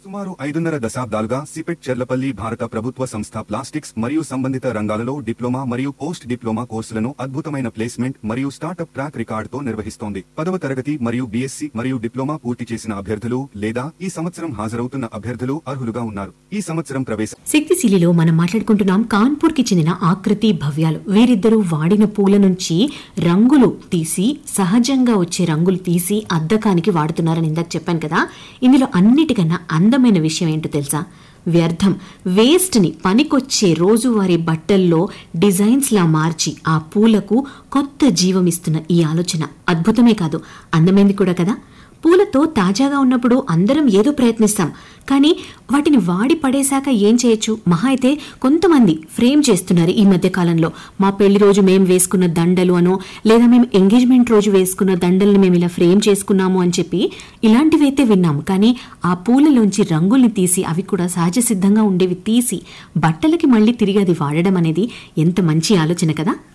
సుమారు ఐదున్నర దశాబ్దాలుగా సిపెట్ చెర్లపల్లి భారత ప్రభుత్వ సంస్థ ప్లాస్టిక్స్ మరియు సంబంధిత రంగాలలో డిప్లొమా మరియు పోస్ట్ డిప్లొమా కోర్సులను అద్భుతమైన ప్లేస్మెంట్ మరియు స్టార్టప్ ట్రాక్ రికార్డుతో నిర్వహిస్తోంది పదవ తరగతి మరియు బీఎస్సీ మరియు డిప్లొమా పూర్తి చేసిన అభ్యర్థులు లేదా ఈ సంవత్సరం హాజరవుతున్న అభ్యర్థులు అర్హులుగా ఉన్నారు ఈ సంవత్సరం ప్రవేశ శక్తిశీలిలో మనం మాట్లాడుకుంటున్నాం కాన్పూర్ కి చెందిన ఆకృతి భవ్యాలు వీరిద్దరూ వాడిన పూల నుంచి రంగులు తీసి సహజంగా వచ్చే రంగులు తీసి అద్దకానికి వాడుతున్నారని ఇందాక చెప్పాను కదా ఇందులో అన్నిటికన్నా అందమైన విషయం ఏంటో తెలుసా వ్యర్థం వేస్ట్ ని పనికొచ్చే రోజువారీ బట్టల్లో డిజైన్స్ లా మార్చి ఆ పూలకు కొత్త జీవం ఇస్తున్న ఈ ఆలోచన అద్భుతమే కాదు అందమైంది కూడా కదా పూలతో తాజాగా ఉన్నప్పుడు అందరం ఏదో ప్రయత్నిస్తాం కానీ వాటిని వాడి పడేశాక ఏం చేయొచ్చు మహా అయితే కొంతమంది ఫ్రేమ్ చేస్తున్నారు ఈ మధ్య కాలంలో మా పెళ్లి రోజు మేము వేసుకున్న దండలు అనో లేదా మేము ఎంగేజ్మెంట్ రోజు వేసుకున్న దండల్ని మేము ఇలా ఫ్రేమ్ చేసుకున్నాము అని చెప్పి ఇలాంటివైతే విన్నాము కానీ ఆ పూలలోంచి రంగుల్ని తీసి అవి కూడా సహజ సిద్ధంగా ఉండేవి తీసి బట్టలకి మళ్ళీ తిరిగి అది వాడడం అనేది ఎంత మంచి ఆలోచన కదా